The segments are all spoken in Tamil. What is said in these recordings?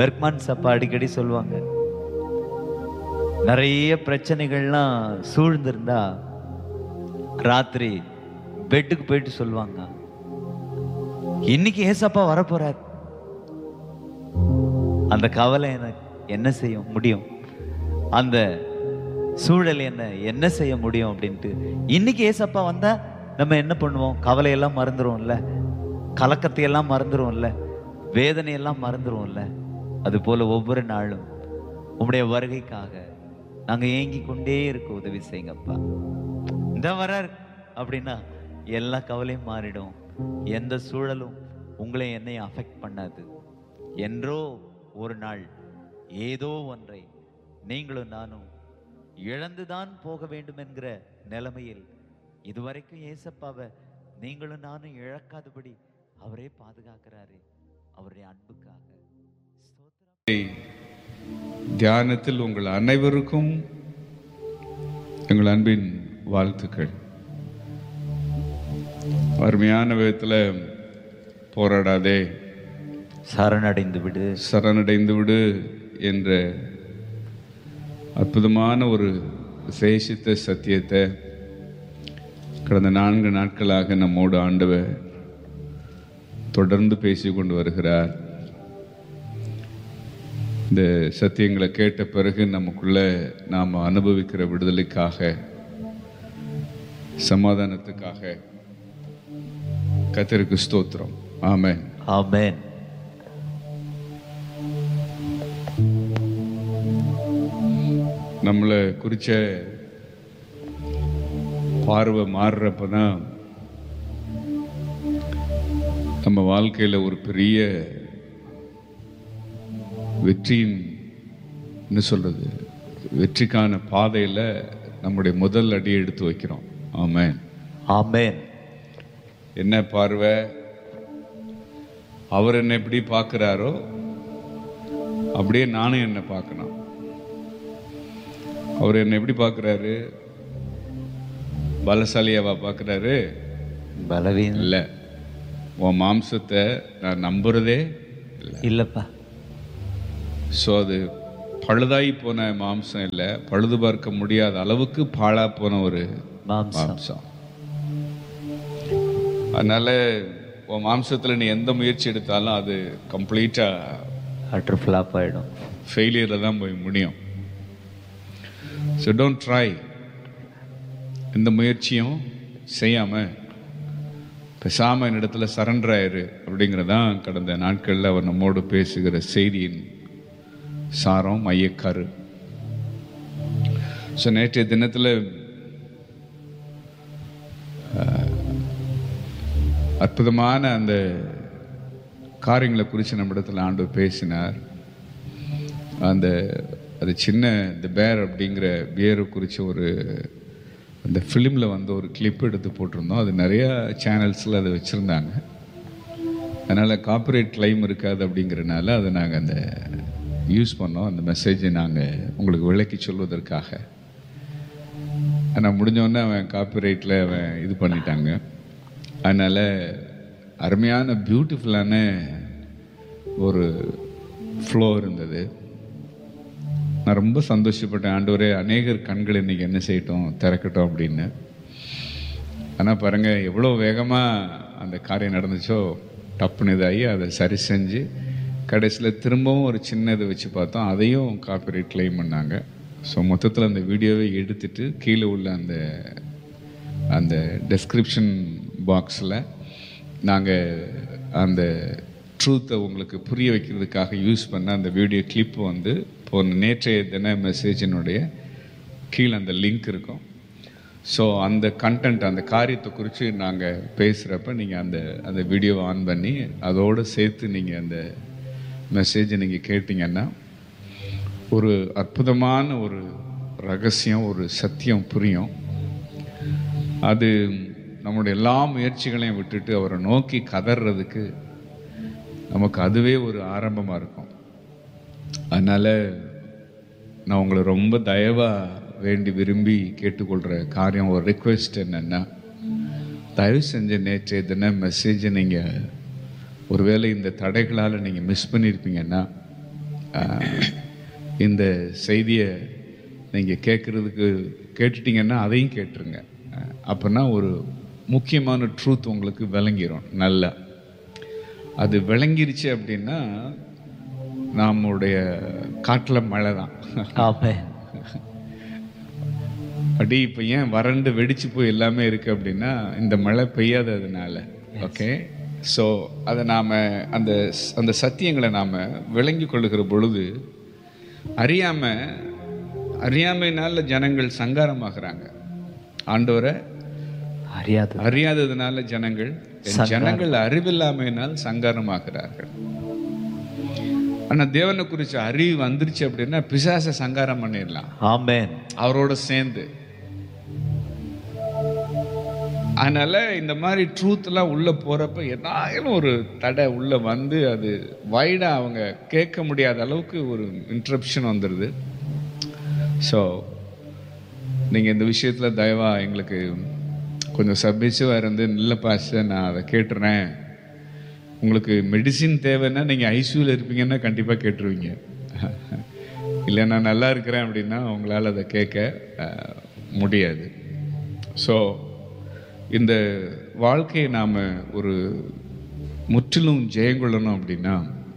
பெர்க்மான் சப்பா அடிக்கடி சொல்லுவாங்க நிறைய பிரச்சனைகள்லாம் சூழ்ந்திருந்தா ராத்திரி பெட்டுக்கு போயிட்டு சொல்லுவாங்க இன்னைக்கு ஏசப்பா வரப்போறார் அந்த கவலை எனக்கு என்ன செய்ய முடியும் அந்த சூழல் என்ன என்ன செய்ய முடியும் அப்படின்ட்டு இன்னைக்கு ஏசப்பா வந்தா நம்ம என்ன பண்ணுவோம் கவலையெல்லாம் மறந்துருவோம்ல கலக்கத்தை எல்லாம் மறந்துருவோம்ல வேதனையெல்லாம் மறந்துருவோம்ல அது போல ஒவ்வொரு நாளும் உம்முடைய வருகைக்காக நாங்க ஏங்கி கொண்டே இருக்க உதவி செய்யுங்கப்பா இந்த வரார் அப்படின்னா எல்லா கவலையும் மாறிடும் எந்த சூழலும் உங்களை என்னையும் அஃபெக்ட் பண்ணாது என்றோ ஒரு நாள் ஏதோ ஒன்றை நீங்களும் நானும் இழந்துதான் போக வேண்டும் என்கிற நிலைமையில் இதுவரைக்கும் ஏசப்பாவை நீங்களும் நானும் இழக்காதபடி அவரே பாதுகாக்கிறாரு அவருடைய அன்புக்காக ஸ்தோத்திரம். தியானத்தில் உங்கள் அனைவருக்கும் எங்கள் அன்பின் வாழ்த்துக்கள் அருமையான விதத்தில் போராடாதே சரணடைந்து விடு சரணடைந்து விடு என்ற அற்புதமான ஒரு விசேஷித்த சத்தியத்தை கடந்த நான்கு நாட்களாக நம்மோடு ஆண்டவர் தொடர்ந்து பேசிக் கொண்டு வருகிறார் இந்த சத்தியங்களை கேட்ட பிறகு நமக்குள்ள நாம் அனுபவிக்கிற விடுதலைக்காக சமாதானத்துக்காக கத்தருக்கு ஸ்தோத்திரம் ஆமென் ஆமென் நம்மளை குறிச்ச பார்வை மாறுறப்ப தான் நம்ம வாழ்க்கையில் ஒரு பெரிய வெற்றியின் என்ன சொல்றது வெற்றிக்கான பாதையில் நம்முடைய முதல் அடி எடுத்து வைக்கிறோம் ஆமென் ஆமென் என்ன பார்வை அவர் என்னை எப்படி பார்க்குறாரோ அப்படியே நானும் என்னை பார்க்கணும் அவர் என்னை எப்படி பார்க்குறாரு பலசாலியாவா பார்க்குறாரு பலவீனம் இல்லை உன் மாம்சத்தை நான் நம்புறதே இல்லை இல்லப்பா ஸோ அது பழுதாகி போன மாம்சம் இல்லை பழுது பார்க்க முடியாத அளவுக்கு பாழா போன ஒரு மாம்சம் மாம்சம் அதனால உன் மாம்சத்தில் நீ எந்த முயற்சி எடுத்தாலும் அது கம்ப்ளீட்டாக அட்ரு ஃப்ளாப் ஆயிடும் ஃபெயிலியரில் தான் போய் முடியும் ஸோ டோன்ட் ட்ரை எந்த முயற்சியும் செய்யாமல் பேசாமல் என்னிடத்துல சரண்டர் ஆயிரு அப்படிங்கிறதான் கடந்த நாட்களில் அவர் நம்மோடு பேசுகிற செய்தியின் சாரம் மையக்கரு ஸோ நேற்றைய தினத்தில் அற்புதமான அந்த காரியங்களை குறித்து நம்மிடத்தில் ஆண்டவர் பேசினார் அந்த அது சின்ன தி பேர் அப்படிங்கிற பியரை குறித்து ஒரு அந்த ஃபிலிமில் வந்து ஒரு கிளிப் எடுத்து போட்டிருந்தோம் அது நிறையா சேனல்ஸில் அதை வச்சுருந்தாங்க அதனால் காப்பிரைட் கிளைம் இருக்காது அப்படிங்கிறனால அதை நாங்கள் அந்த யூஸ் பண்ணோம் அந்த மெசேஜை நாங்கள் உங்களுக்கு விளக்கி சொல்வதற்காக ஆனால் முடிஞ்சோடனே அவன் காப்பிரைட்டில் அவன் இது பண்ணிட்டாங்க அதனால் அருமையான பியூட்டிஃபுல்லான ஒரு ஃப்ளோ இருந்தது நான் ரொம்ப சந்தோஷப்பட்டேன் ஆண்டவரே அநேகர் கண்கள் இன்னைக்கு என்ன செய்யட்டும் திறக்கட்டும் அப்படின்னு ஆனால் பாருங்க எவ்வளோ வேகமாக அந்த காரியம் நடந்துச்சோ டப்புன்னு இதாகி அதை சரி செஞ்சு கடைசியில் திரும்பவும் ஒரு சின்ன இதை வச்சு பார்த்தோம் அதையும் காப்பிரைட் கிளைம் பண்ணாங்க ஸோ மொத்தத்தில் அந்த வீடியோவை எடுத்துட்டு கீழே உள்ள அந்த அந்த டெஸ்கிரிப்ஷன் பாக்ஸில் நாங்கள் அந்த ட்ரூத்தை உங்களுக்கு புரிய வைக்கிறதுக்காக யூஸ் பண்ண அந்த வீடியோ கிளிப் வந்து போன நேற்றைய தின மெசேஜினுடைய கீழே அந்த லிங்க் இருக்கும் ஸோ அந்த கண்டென்ட் அந்த காரியத்தை குறித்து நாங்கள் பேசுகிறப்ப நீங்கள் அந்த அந்த வீடியோவை ஆன் பண்ணி அதோடு சேர்த்து நீங்கள் அந்த மெசேஜை நீங்கள் கேட்டிங்கன்னா ஒரு அற்புதமான ஒரு ரகசியம் ஒரு சத்தியம் புரியும் அது நம்முடைய எல்லா முயற்சிகளையும் விட்டுட்டு அவரை நோக்கி கதறதுக்கு நமக்கு அதுவே ஒரு ஆரம்பமாக இருக்கும் அதனால் நான் உங்களை ரொம்ப தயவாக வேண்டி விரும்பி கேட்டுக்கொள்கிற காரியம் ஒரு ரிக்வெஸ்ட் என்னென்னா தயவு செஞ்ச நேற்றைய தின மெசேஜை நீங்கள் ஒருவேளை இந்த தடைகளால் நீங்கள் மிஸ் பண்ணியிருப்பீங்கன்னா ஆஹ், இந்த செய்தியை நீங்கள் கேட்குறதுக்கு கேட்டுட்டீங்கன்னா அதையும் கேட்டுருங்க ஆஹ், அப்போனா ஒரு முக்கியமான ட்ரூத் உங்களுக்கு விளங்கிரும் நல்லா அது விளங்கிருச்சு அப்படின்னா நம்முடைய காட்டில் மழை தான் ஆமென் அடி இப்போ ஏன் வறண்டு வெடிச்சு போய் எல்லாமே இருக்கு அப்படின்னா இந்த மழை பெய்யாததுனால ஓகே ஸோ அதை நாம் அந்த அந்த சத்தியங்களை நாம் விளங்கி கொள்ளுகிற பொழுது அறியாம அறியாமையினால ஜனங்கள் சங்காரமாகறாங்க ஆண்டவரை அறியாது அறியாததுனால ஜனங்கள் என் ஜனங்கள் அறிவில்லாமையினால் சங்காரமாகிறார்கள் ஆனா தேவனை குறிச்ச அறிவு வந்துருச்சு அப்படின்னா பிசாசை சங்காரம் பண்ணிடலாம் ஆமென் அவரோட சேர்ந்து அதனால இந்த மாதிரி ட்ரூத்லாம் உள்ள போறப்ப என்னாயிரம் ஒரு தடை உள்ள வந்து அது வைடா அவங்க கேட்க முடியாத அளவுக்கு ஒரு இன்ட்ரப்ஷன் வந்துடுது ஸோ நீங்க இந்த விஷயத்துல தயவா எங்களுக்கு கொஞ்சம் சப்மிசிவா இருந்து நல்ல பாச நான் அதை கேட்டுறேன் உங்களுக்கு மெடிசின் தேவைன்னா நீங்க ஐசியூல இருப்பீங்கன்னா கண்டிப்பா கேட்டுருவீங்க இல்லை நான் நல்லா இருக்கிறேன் அப்படின்னா உங்களால் அதை கேட்க அஹ், முடியாது ஸோ இந்த வாழ்க்கையை நாம் ஒரு முற்றிலும் ஜெயங்கொள்ளணும் அப்படின்னா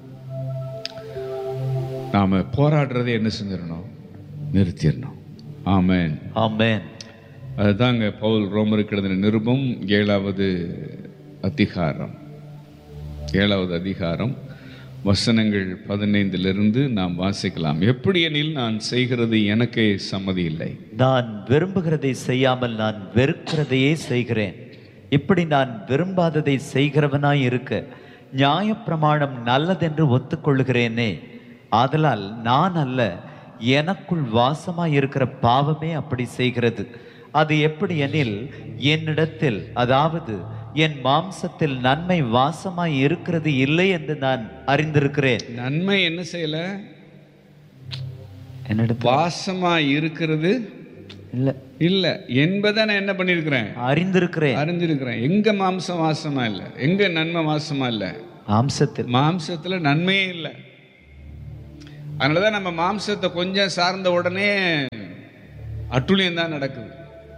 நாம் போராடுறதை என்ன செஞ்சிடணும் நிறுத்திடணும் ஆமென் ஆமென் அதுதாங்க பவுல் ரோமருக்கு எழுதின நிருபம் ஏழாவது அதிகாரம் ஏழாவது அதிகாரம் வசனங்கள் பதினைந்திலிருந்து நாம் வாசிக்கலாம் எப்படி எனில் நான் செய்கிறது எனக்கே சம்மதி இல்லை நான் விரும்புகிறதை செய்யாமல் நான் வெறுக்கிறதையே செய்கிறேன் இப்படி நான் விரும்பாததை செய்கிறவனாய் இருக்க நியாயப்பிரமாணம் நல்லதென்று ஒத்துக்கொள்கிறேனே ஆதலால் நான் அல்ல எனக்குள் வாசமாய் இருக்கிற பாவமே அப்படி செய்கிறது அது எப்படி எனில் என்னிடத்தில் அதாவது என் மாம்சத்தில் நன்மை வாசமாய் இருக்கிறது இல்லை என்று நான் அறிந்திருக்கிறேன் நன்மை என்ன செய்யல என்னிடத்தில் வாசமா இருக்கிறது இல்லை இல்ல என்பதை நான் என்ன பண்ணியிருக்கிறேன் அறிந்திருக்கிறேன் அறிஞ்சிருக்கிறேன் எங்க மாம்சம் வாசமா இல்ல எங்க நன்மை வாசமா இல்ல மாம்சத்தில் மாம்சத்துல நன்மையே இல்லை அதனாலதான் நம்ம மாம்சத்தை கொஞ்சம் சார்ந்த உடனே அட்டுழியம் தான் நடக்குது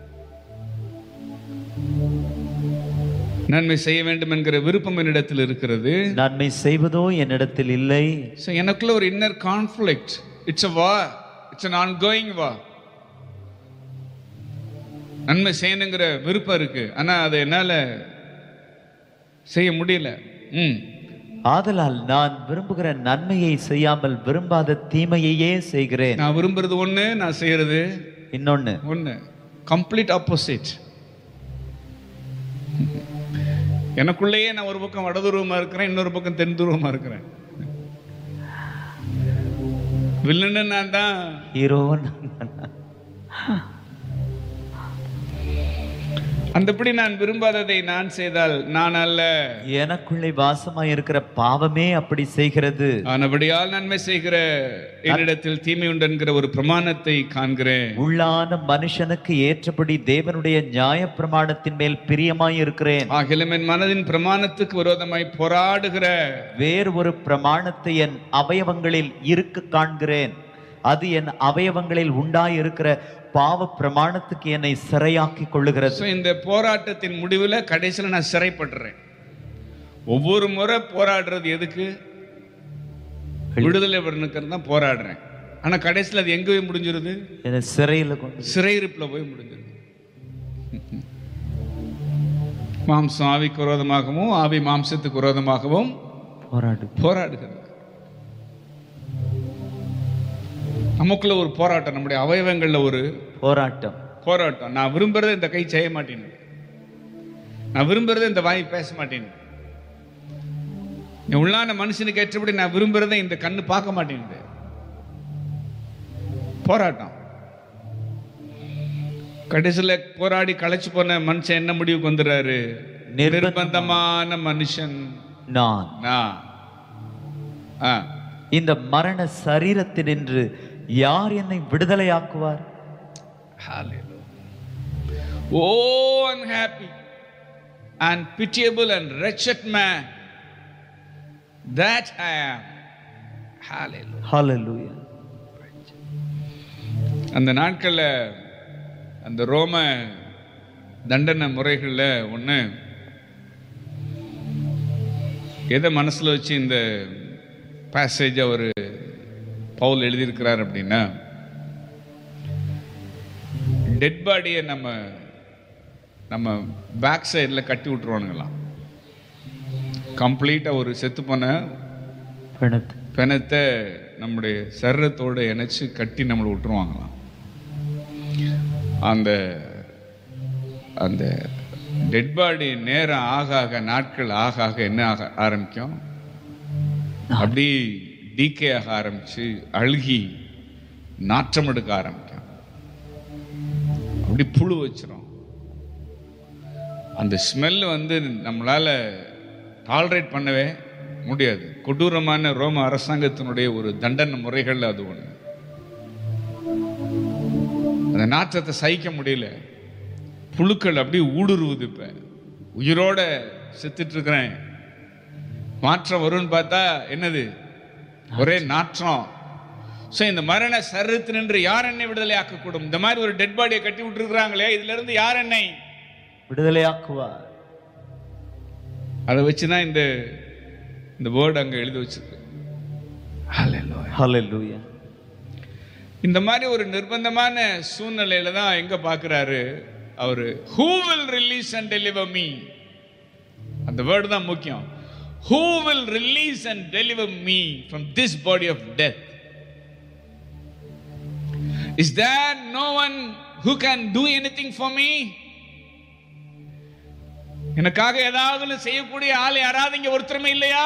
நன்மை செய்ய வேண்டும் என்கிற விருப்பம் என்னிடத்தில் இருக்கிறது நன்மை செய்வதோ என்னிடத்தில் இல்லை So, எனக்குள்ள ஒரு இன்னர் கான்ஃப்ளிக்ட் இட்ஸ் அ வா இட்ஸ் அன் ஆன் கோயிங் வா நன்மை செய்யணுங்கிற விருப்பம் இருக்கு ஆனா அதை என்னால செய்ய முடியல ம் ஆதலால் நான் விரும்புகிற நன்மையை செய்யாமல் விரும்பாத தீமையையே செய்கிறேன் நான் விரும்புறது ஒண்ணு நான் செய்யறது இன்னொன்னு ஒண்ணு கம்ப்ளீட் ஆப்போசிட் எனக்குள்ளேயே நான் ஒரு பக்கம் வடதுருவமா இருக்கிறேன் இன்னொரு பக்கம் தென் துருவமா இருக்கிறேன் வில்லன்னு நான் தான் ஹீரோ அந்தபடி நான் விரும்பாததை நான் செய்தால் நான் அல்ல எனக்குள்ளே வாசமாய் இருக்கிற பாவமே அப்படி செய்கிறது ஆனபடியால் நன்மை செய்கிற என்னிடத்தில் தீமை உண்டு என்கிற ஒரு பிரமாணத்தை காண்கிறேன் உள்ளான மனுஷனுக்கு ஏற்றபடி தேவனுடைய நியாய பிரமாணத்தின் மேல் பிரியமாய் இருக்கிறேன் ஆகிலும் என் மனதின் பிரமாணத்துக்கு விரோதமாய் போராடுகிற வேறு ஒரு பிரமாணத்தை என் அவயவங்களில் இருக்க காண்கிறேன் அது என் அவயவங்களில் உண்டாய் இருக்கிற பாவ பிரமாணத்துக்கு என்னை சிறையாக்கி கொள்ளுகிறது So, இந்த போராட்டத்தின் முடிவில் கடைசியில் நான் சிறைப்படுறேன் ஒவ்வொரு முறை போராடுறது எதுக்கு விடுதலை வரணுக்கிறது தான் போராடுறேன் ஆனா கடைசியில் அது எங்க போய் முடிஞ்சிருது என்னை சிறையில கொண்டு சிறையிருப்பில் போய் முடிஞ்சிருது மாம்சம் ஆவிக்கு விரோதமாகவும் ஆவி மாம்சத்துக்கு விரோதமாகவும் போராடு போராடுகிறது நமக்குள்ள ஒரு போராட்டம் நம்முடைய அவயவங்கள்ல ஒரு போராட்டம் போராட்டம் நான் விரும்புறதை இந்த கை செய்ய மாட்டேன் நான் விரும்புறதை இந்த வாய் பேச மாட்டேன் என் உள்ளான மனுஷனுக்கு ஏற்றபடி நான் விரும்புறதை இந்த கண்ணு பார்க்க மாட்டேங்குது போராட்டம் கடைசியில போராடி களைச்சு போன மனுஷன் என்ன முடிவுக்கு வந்துடுறாரு நிர்பந்தமான மனுஷன் நான் நான் ஆ இந்த மரண சரீரத்தினின்று யார் என்னை விடுதலையாக்குவார் Hallelujah. Oh, unhappy and pitiable and wretched man that I am. Hallelujah. Hallelujah. அந்த நாட்களில் அந்த ரோம தண்டனை முறைகளில் ஒன்று எதை மனசில் வச்சு இந்த பேசேஜ் அவர் பவுல் எழுதியிருக்கிறார் அப்படின்னா டெட் பாடியை நம்ம நம்ம பேக் சைடில் கட்டி விட்டுருவானுங்களாம் கம்ப்ளீட்டாக ஒரு செத்து போன பிணத்து பிணத்தை நம்முடைய சரீரத்தோடு இணைச்சு கட்டி நம்மளை விட்டுருவாங்களாம் அந்த அந்த டெட் பாடி நேரம் ஆக ஆக நாட்கள் ஆக ஆக என்ன ஆக ஆரம்பிக்கும் அப்படி டீகே ஆக ஆரம்பிச்சு அழுகி நாற்றம் எடுக்க ஆரம்பிக்கும் அப்படி புழு வச்சிரும் அந்த ஸ்மெல் வந்து நம்மளால டாலரேட் பண்ணவே முடியாது கொடூரமான ரோம அரசாங்கத்தினுடைய ஒரு தண்டனை முறைகள் அது ஒண்ணு அந்த நாற்றத்தை சகிக்க முடியல புழுக்கள் அப்படியே ஊடுருவுது இப்ப உயிரோட செத்துட்டு இருக்கிறேன் மாற்றம் வரும்னு பார்த்தா என்னது ஒரே நாற்றம் ஸோ இந்த மரண சரத்து நின்று யார் என்னை விடுதலை ஆக்கக்கூடும் இந்த மாதிரி ஒரு டெட் பாடியை கட்டி விட்டுருக்குறாங்களே இதுல இருந்து யார் என்னை விடுதலையாக்குவார் அதை வச்சு தான் இந்த இந்த வேர்டு அங்கே எழுதி வச்சிருக்கு Hallelujah. Hallelujah. இந்த மாதிரி ஒரு நிர்பந்தமான சூழ்நிலையில தான் எங்க பார்க்குறாரு அவரு who will release and deliver me அந்த வேர்டு தான் முக்கியம் who will release and deliver me from this body of death is there no one who can do anything for me எனக்காக ஏதாவது செய்யக்கூடிய ஆள் யாராவது இங்க ஒருத்தருமே இல்லையா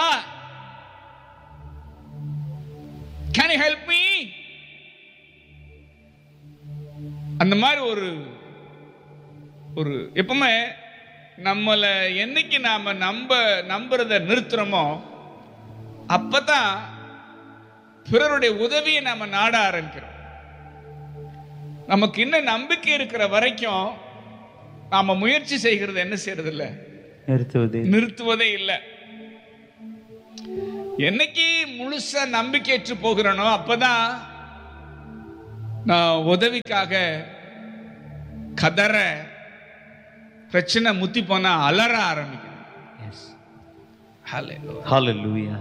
கேன் யூ ஹெல்ப் மீ அந்த மாதிரி ஒரு ஒரு எப்பவுமே நம்மளை என்னைக்கு நாம நம்ப நம்புறத நிறுத்துறோமோ அப்பதான் பிறருடைய உதவியை நாம நாட ஆரம்பிக்கிறோம் நமக்கு இன்னும் நம்பிக்கை இருக்கிற வரைக்கும் நாம முயற்சி செய்கிறது என்ன செய்யறது இல்ல நிறுத்துவது நிறுத்துவதே இல்லை என்னைக்கு முழுசா நம்பிக்கையற்று போகிறனோ அப்பதான் நான் உதவிக்காக கதற பிரச்சனை முத்தி போனா அலற ஆரம்பிக்கிறேன் Yes. Hallelujah. Hallelujah.